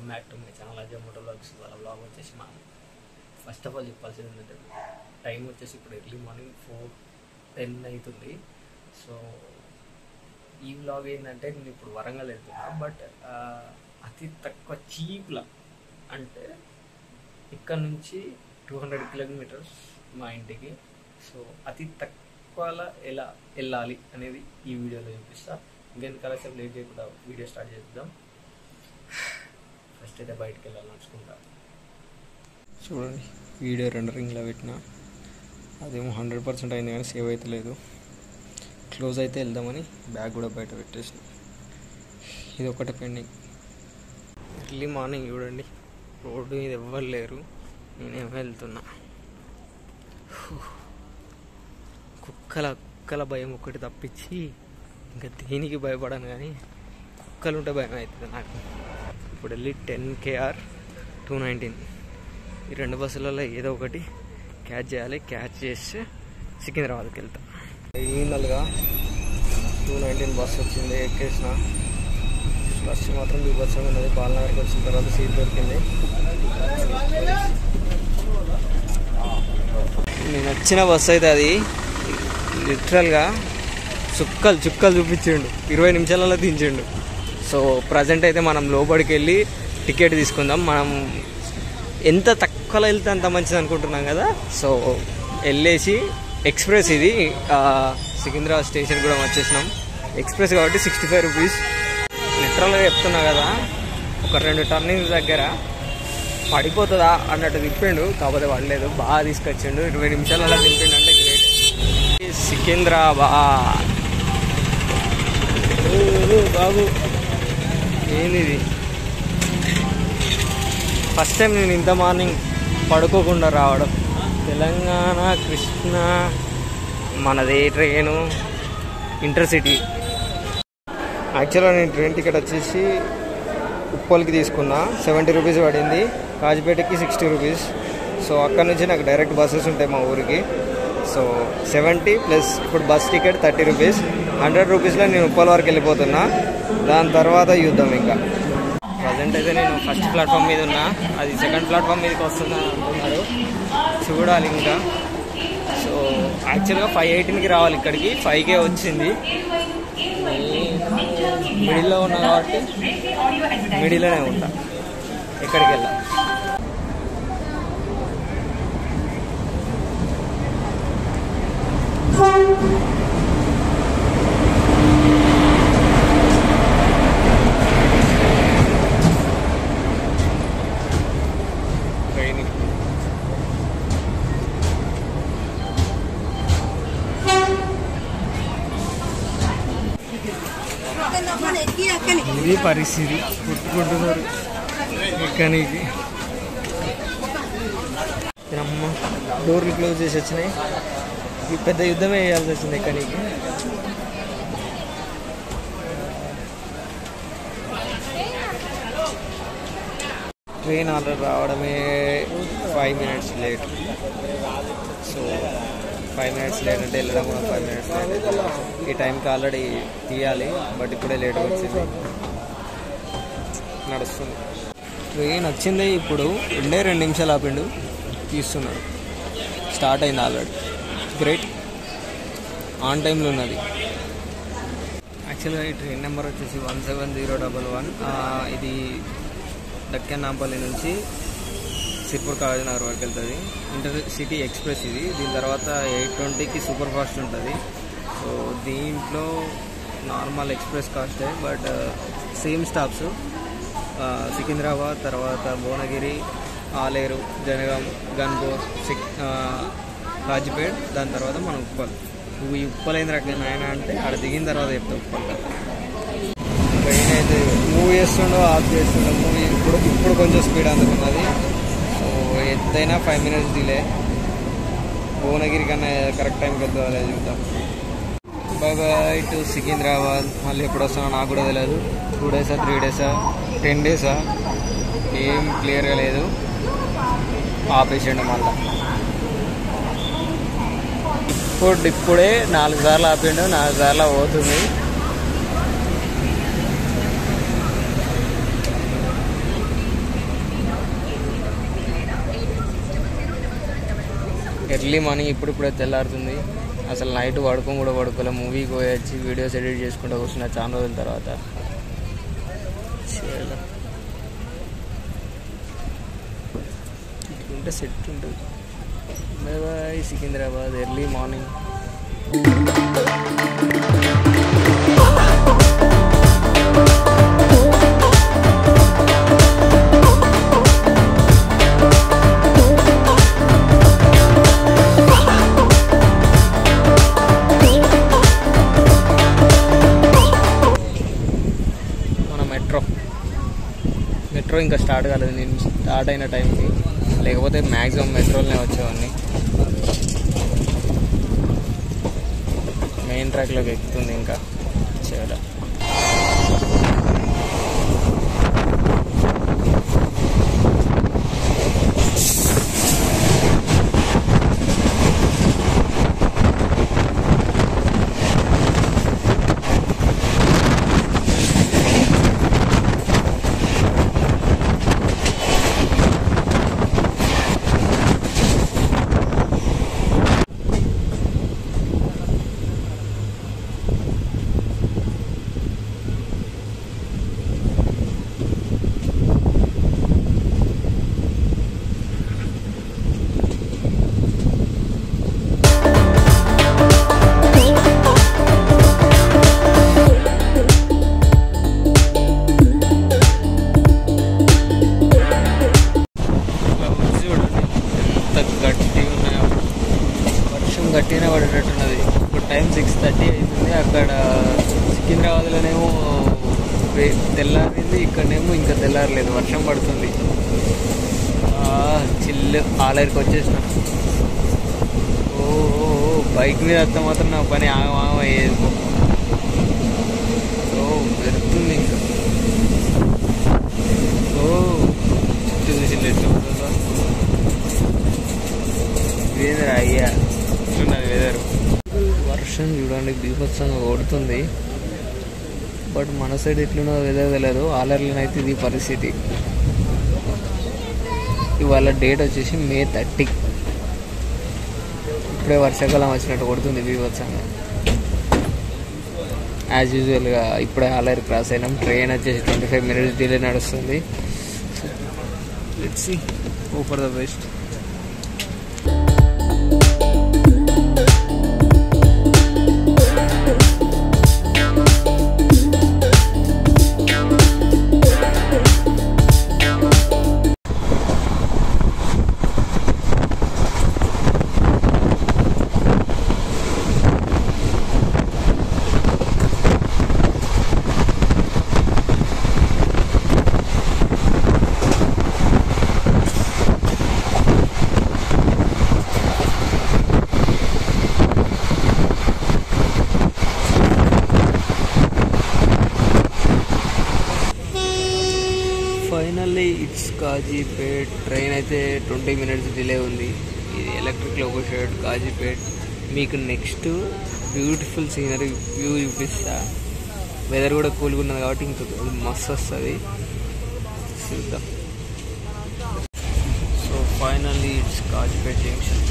Back to my channel Ajay moto vlogs వాళ్ళ vlog వచ్చేసి మా ఫస్ట్ ఆఫ్ ఆల్ చెప్పాల్సింది ఏంటంటే టైం వచ్చేసి ఇప్పుడు ఎర్లీ మార్నింగ్ ఫోర్ టెన్ అవుతుంది సో ఈ వ్లాగ్ ఏంటంటే నేను ఇప్పుడు వరంగల్ వెళ్తున్నా బట్ అతి తక్కువ చీప్లా అంటే ఇక్కడ నుంచి టూ హండ్రెడ్ కిలోమీటర్స్ మా ఇంటికి సో అతి తక్కువలో ఎలా వెళ్ళాలి అనేది ఈ వీడియోలో చూపిస్తా ఇంకెందుకు కాలసేపు లేట్ చేయకుండా వీడియో స్టార్ట్ చేద్దాం ఫస్ట్ అయితే బయటకు వెళ్ళాలి నడుచుకుంటా చూడండి వీడియో రెండరింగ్లో పెట్టిన అదేమో హండ్రెడ్ పర్సెంట్ అయింది కానీ సేవ్ అయితే లేదు క్లోజ్ అయితే వెళ్దామని బ్యాగ్ కూడా బయట పెట్టేసిన ఇది ఒకటి పెండింగ్ ఎర్లీ మార్నింగ్ చూడండి రోడ్డు మీద ఎవ్వరు లేరు నేనేమో వెళ్తున్నా హూ. కుక్కల కుక్కల భయం ఒకటి తప్పించి ఇంకా దేనికి భయపడను కానీ కుక్కలు ఉంటే భయం అవుతుంది నాకు ఇప్పుడు వెళ్ళి టెన్ కేఆర్ టూ నైన్టీన్ ఈ రెండు బస్సులలో ఏదో ఒకటి క్యాచ్ చేయాలి క్యాచ్ చేసి సికింద్రాబాద్కి వెళ్తా ఫైనల్గా టూ నైన్టీన్ బస్ వచ్చింది ఎక్కేసిన బస్ మాత్రం బీభత్సంగా ఉన్నది బాలనగర్కి వచ్చిన తర్వాత సీట్ దొరికింది నేను వచ్చిన బస్సు అయితే అది లిటరల్గా చుక్కలు చుక్కలు చూపించిండు ఇరవై నిమిషాలలో దించిండు సో ప్రజెంట్ అయితే మనం లోపలికి వెళ్ళి టికెట్ తీసుకుందాం మనం ఎంత తక్కువలో వెళ్తే అంత మంచిది అనుకుంటున్నాం కదా సో వెళ్ళేసి ఎక్స్ప్రెస్ ఇది ఆ, సికింద్రాబాద్ స్టేషన్ కూడా వచ్చేసినాం ఎక్స్ప్రెస్ కాబట్టి సిక్స్టీ ఫైవ్ రూపీస్ లిటరల్గా చెప్తున్నా కదా ఒక రెండు టర్నింగ్ దగ్గర పడిపోతుందా అన్నట్టు తిప్పిండు కాకపోతే పడలేదు బాగా తీసుకొచ్చిండు ఇరవై నిమిషాలు అలా దింపిండు అంటే గ్రేట్ సికింద్రాబాద్ ఓ, ఓ, బాబు ఏంది ఇది ఫస్ట్ టైం నేను ఇంత మార్నింగ్ పడుకోకుండా రావడం తెలంగాణ కృష్ణ మనది ట్రైను ఇంటర్సిటీ యాక్చువల్గా నేను ట్రైన్ టికెట్ వచ్చేసి ఉప్పల్కి తీసుకున్నా సెవెంటీ రూపీస్ పడింది కాజిపేటకి సిక్స్టీ రూపీస్ సో అక్కడ నుంచి నాకు డైరెక్ట్ బస్సెస్ ఉంటాయి మా ఊరికి సో సెవెంటీ ప్లస్ ఇప్పుడు bus ticket thirty rupees hundred రూపీస్లో నేను ఉప్పల్ వరకు వెళ్ళిపోతున్నా దాని తర్వాత చూద్దాం ఇంకా ప్రజెంట్ అయితే నేను ఫస్ట్ ప్లాట్ఫామ్ మీద ఉన్నా అది సెకండ్ ప్లాట్ఫామ్ మీదకి వస్తుందా అంటున్నారు చూడాలి ఇంకా సో యాక్చువల్గా ఫైవ్ ఎయిటీన్కి రావాలి ఇక్కడికి ఫైవ్కే వచ్చింది మిడిల్లో ఉన్నా కాబట్టి మిడిల్లోనే ఉంటా ఎక్కడికి వెళ్ళా ట్రైన్ ఇది పరిస్థితి పుట్టుకుంటున్నారు మెకానిక్ అమ్మ డోర్లు క్లోజ్ చేసి వచ్చినాయి ఈ పెద్ద యుద్ధమే వేయాల్సి వచ్చింది మెకానిక్ ట్రైన్ ఆర్డర్ రావడమే five minutes late so five minutes late అంటే వెళ్ళడం కూడా ఫైవ్ మినిట్స్ లేట్ ఈ టైంకి ఆల్రెడీ తీయాలి బట్ ఇప్పుడే లేట్గా వచ్చింది నడుస్తుంది ట్రైన్ వచ్చింది ఇప్పుడు రెండే రెండు నిమిషాలు ఆపిండు తీస్తున్నాడు స్టార్ట్ అయింది ఆల్రెడీ గ్రేట్ ఆన్ టైంలో ఉన్నది యాక్చువల్గా ఈ ట్రైన్ నెంబర్ వచ్చేసి one seven zero double one ఇది దక్కన్ నాంపల్లి నుంచి సిర్పూర్ కాలేజ్ నగర్ వరకు వెళ్తుంది ఇంటర్ సిటీ ఎక్స్ప్రెస్ ఇది దీని తర్వాత ఎయిట్ ట్వంటీకి సూపర్ ఫాస్ట్ ఉంటుంది సో దీంట్లో నార్మల్ ఎక్స్ప్రెస్ కాస్టే బట్ సేమ్ స్టాప్స్ సికింద్రాబాద్ తర్వాత భువనగిరి ఆలేరు జనగాం గన్పూర్ సిక్ కాజిపేట్ దాని తర్వాత మనం ఉప్పల్ నువ్వు ఈ ఉప్పల్ అయిన రకం ఆయన అంటే ఆడ దిగిన తర్వాత చెప్తా ఉప్పల్ ట్రైన్ అయితే మూవ్ చేస్తుండో ఆఫ్ చేస్తుండో మూవీ ఇప్పుడు ఇప్పుడు కొంచెం స్పీడ్ అందుకున్నది సో ఎంతైనా ఫైవ్ మినిట్స్ డిలే భువనగిరి కన్నా కరెక్ట్ టైంకి వెళ్తావాలి చూద్దాం బై బై టు సికింద్రాబాద్ మళ్ళీ ఎప్పుడు వస్తానో నాకు కూడా తెలియదు టూ డేసా త్రీ డేసా టెన్ డేసా ఏం క్లియర్గా లేదు ఆపేసిండు మళ్ళా ఇప్పుడు ఇప్పుడే నాలుగు సార్లు ఆపిండు నాలుగు సార్లు పోతుంది ఎర్లీ మార్నింగ్ ఇప్పుడు ఇప్పుడే తెల్లారుతుంది అసలు నైట్ పడుకొని కూడా పడుకోలే మూవీకి పోయి వచ్చి వీడియోస్ ఎడిట్ చేసుకుంటూ కూర్చున్న చాలా రోజుల తర్వాత చేయలే. ఇట్లుంటే సెట్ ఉంటుంది bye bye Secunderabad early morning మన మెట్రో మెట్రో ఇంకా స్టార్ట్ కాలేదు నేను స్టార్ట్ అయిన టైంకి లేకపోతే మ్యాక్సిమం మెట్రోలోనే వచ్చేవాడిని మెయిన్ ట్రాక్లోకి ఎక్కుతుంది ఇంకా చేయలే క్లౌడ్స్ చూడండి ఎంత గట్టిగా ఉన్నాయో వర్షం గట్టిగానే పడేటట్టున్నది ఇప్పుడు టైం సిక్స్ థర్టీ అవుతుంది అక్కడ సికింద్రాబాద్లోనేమో వే- తెల్లారింది ఇక్కడనేమో ఇంకా తెల్లారలేదు వర్షం పడుతుంది చిల్లు ఆలరికి వచ్చేసిన ఓ ఓ, ఓ, బైక్ మీద వస్తే మాత్రం నా పని ఆగం ఆగం అయ్యేది ఓ పెడుతుంది ఇంకా ఓ చుట్టూ చూసి ఎట్లా ఉంటుందో ఇదేంద్రా అయ్యా ఇట్లున్నది వెదర్ వర్షం చూడండి బీభత్సంగా కొడుతుంది బట్ మన సైడ్ ఎట్లున్నదో వెదర్ తెలియదు ఆలర్లోనైతే ఇది పరిస్థితి ఇవాళ డేట్ వచ్చేసి మే థర్టీ ఇప్పుడే వర్షాకాలం వచ్చినట్టు కొడుతుంది బీభత్సంగా యాజ్ యూజువల్గా ఇప్పుడే ఆలర్ క్రాస్ అయినాం ట్రైన్ వచ్చేసి ట్వంటీ ఫైవ్ మినిట్స్ డిలే నడుస్తుంది let's see go for the best finally it's Kazipet train అయితే ట్వంటీ మినిట్స్ డిలే ఉంది ఇది ఎలక్ట్రిక్ లోకో షర్ట్ కాజీపేట్ మీకు నెక్స్ట్ బ్యూటిఫుల్ సీనరీ వ్యూ చూపిస్తా వెదర్ కూడా కూల్గా ఉన్నది కాబట్టి ఇంకా మస్తు వస్తుంది చూద్దాం so finally it's Kazipet junction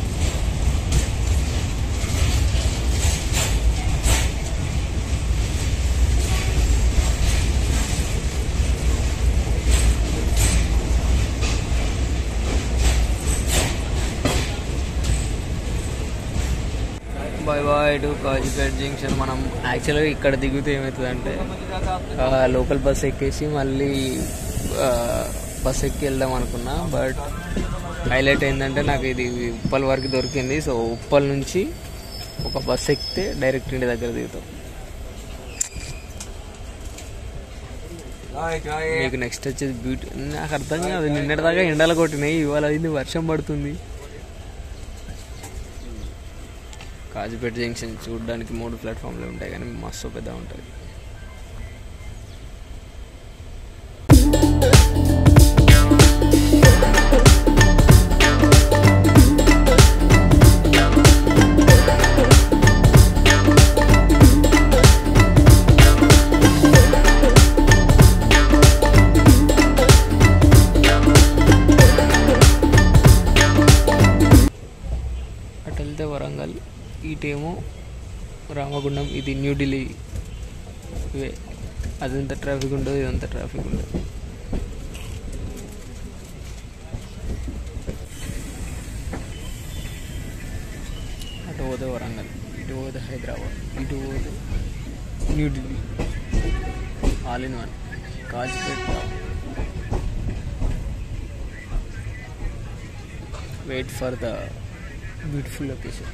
bye bye to Kazipet junction మనం యాక్చువల్గా ఇక్కడ దిగితే ఏమవుతుందంటే ఆ, లోకల్ బస్ ఎక్కేసి మళ్ళీ ఆ, బస్ ఎక్కి వెళ్దాం అనుకున్నా బట్ హైలైట్ ఏంటంటే నాకు ఇది ఉప్పల్ వరకు దొరికింది సో ఉప్పల్ నుంచి ఒక బస్ ఎక్కితే డైరెక్ట్ ఇంటి దగ్గర దిగుతాం మీకు నెక్స్ట్ వచ్చేది బ్యూటీ నాకు అర్థం కాదు నిన్నటిదాకా ఎండలు కొట్టినాయి ఇవాళ అయింది వర్షం పడుతుంది కాజీపేట జంక్షన్ చూడడానికి మూడు ప్లాట్ఫామ్లు ఉంటాయి కానీ మస్తు పెద్ద ఉంటుంది వరంగల్ ఇటేమో రామగుండం ఇది న్యూఢిల్లీ వే అదంతా ట్రాఫిక్ ఉండదు ఇదంతా ట్రాఫిక్ ఉండదు అటు పోతే వరంగల్ ఇటు పోతే హైదరాబాద్ ఇటు పోతే New Delhi all in one Kazipet wait for the beautiful location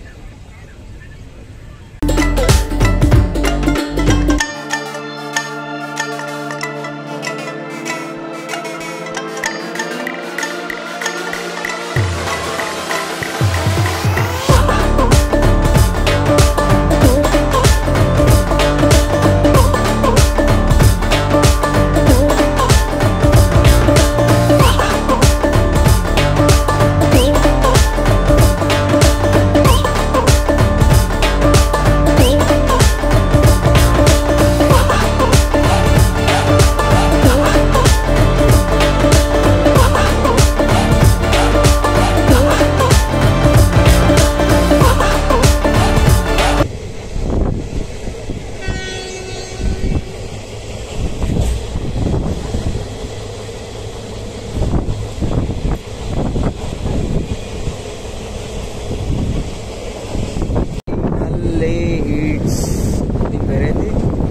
హల్లే హిట్స్ దీని పేరేంటి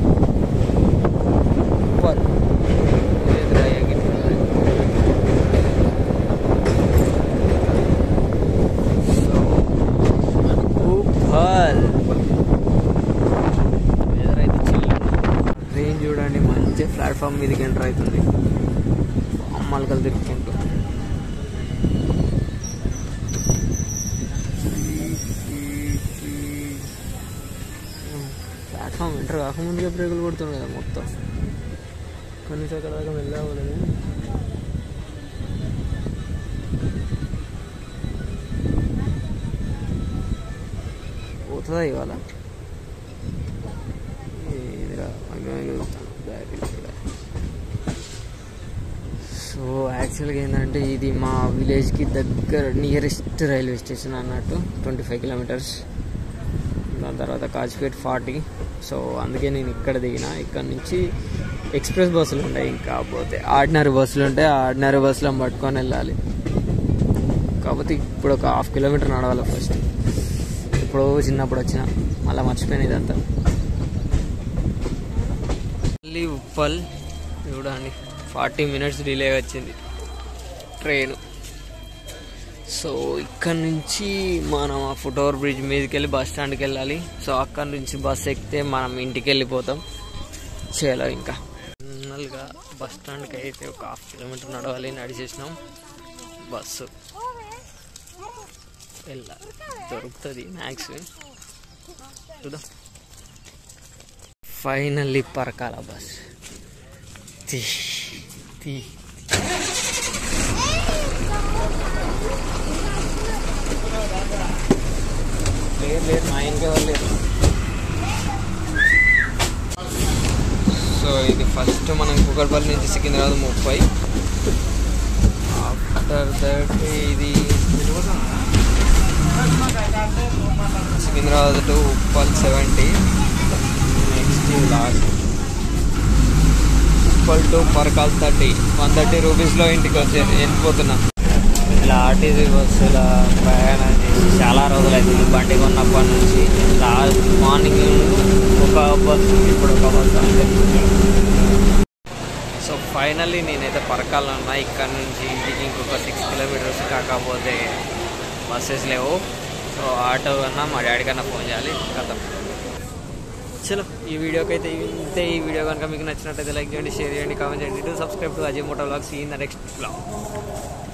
ఉప్పల్ ఇదేంటిరా ఎగిరి ఉన్నది? సో, ఉప్పల్ వెదర్ అయితే chill ఉంది. ట్రైన్ చూడండి మంచి ప్లాట్ఫామ్ మీదకి ఎంటర్ అవుతుంది అమ్మలకలు తిరుక్కుంటూ ప్లాట్ఫామ్ ఎంటర్ కాకముందుగా బ్రేకులు కొడుతుంది కదా మొత్తం కనీసం అక్కడ దాకా వెళ్ళావాలి పోతుందా ఇవాళ ఇదిరా సో యాక్చువల్గా ఏంటంటే ఇది మా విలేజ్కి దగ్గర నియరెస్ట్ రైల్వే స్టేషన్ అన్నట్టు ట్వంటీ ఫైవ్ కిలోమీటర్స్ దాని తర్వాత కాజ్పేట్ ఫార్టీ సో అందుకే నేను ఇక్కడ దిగిన ఇక్కడ నుంచి ఎక్స్ప్రెస్ బస్సులు ఉంటాయి ఇంకా పోతే ఆర్డినరీ బస్సులు ఉంటాయి ఆర్డినరీ బస్సులో పట్టుకొని వెళ్ళాలి కాకపోతే ఇప్పుడు ఒక హాఫ్ కిలోమీటర్ నడవాలి ఫస్ట్ ఇప్పుడు చిన్నప్పుడు వచ్చిన మళ్ళీ మర్చిపోయిన ఇదంతా మళ్ళీ ఉప్పల్ చూడండి ఫార్టీ మినిట్స్ డిలే వచ్చింది ట్రైన్ సో ఇక్కడ నుంచి మనం ఆ ఫుట్ ఓవర్ బ్రిడ్జ్ మీదకి వెళ్ళి బస్ స్టాండ్కి వెళ్ళాలి సో అక్కడ నుంచి బస్ ఎక్కితే మనం ఇంటికి వెళ్ళిపోతాం చేయాలి ఇంకా ఫైనల్గా బస్ స్టాండ్కి అయితే ఒక హాఫ్ కిలోమీటర్ నడవాలి నడిచేసినాం బస్సు వెళ్ళాలి దొరుకుతుంది మ్యాక్స్ చూద్దాం ఫైనల్లీ పరకాల బస్ తీ తీ లేదు లేదు మా ఇంకే వాళ్ళు లేరు సో ఇది ఫస్ట్ మనం కుకట్పల్లి నుంచి సికింద్రాబాద్ ముప్పై ఆఫ్టర్ దట్ ఇది Secunderabad to Uppal seventy next last Uppal to Parkal thirty one thirty రూపీస్లో ఇంటికి వచ్చే వెళ్ళిపోతున్నా ఇలా ఆర్టీసీ బస్సుల ప్రయాణం చేసి చాలా రోజులైంది బండి కొన్నప్పటి నుంచి లాస్ట్ మార్నింగ్ ఒక బస్సు ఇప్పుడు ఒక బస్సు అంతే సో ఫైనల్లీ నేనైతే పరకాలలో ఉన్నా ఇక్కడ నుంచి ఇంటికి ఇంకొక సిక్స్ కిలోమీటర్స్ కాకపోతే బస్సెస్ లేవు సో ఆటో కన్నా మా డాడీ కన్నా ఫోన్ చేయాలి కథ చలో ఈ వీడియోకి అయితే ఇంతే ఈ వీడియో కనుక మీకు నచ్చినట్టయితే లైక్ చేయండి షేర్ చేయండి కామెంట్ చేయండి to subscribe to Ajay moto vlogs ఈ నెక్స్ట్ బ్లాగ్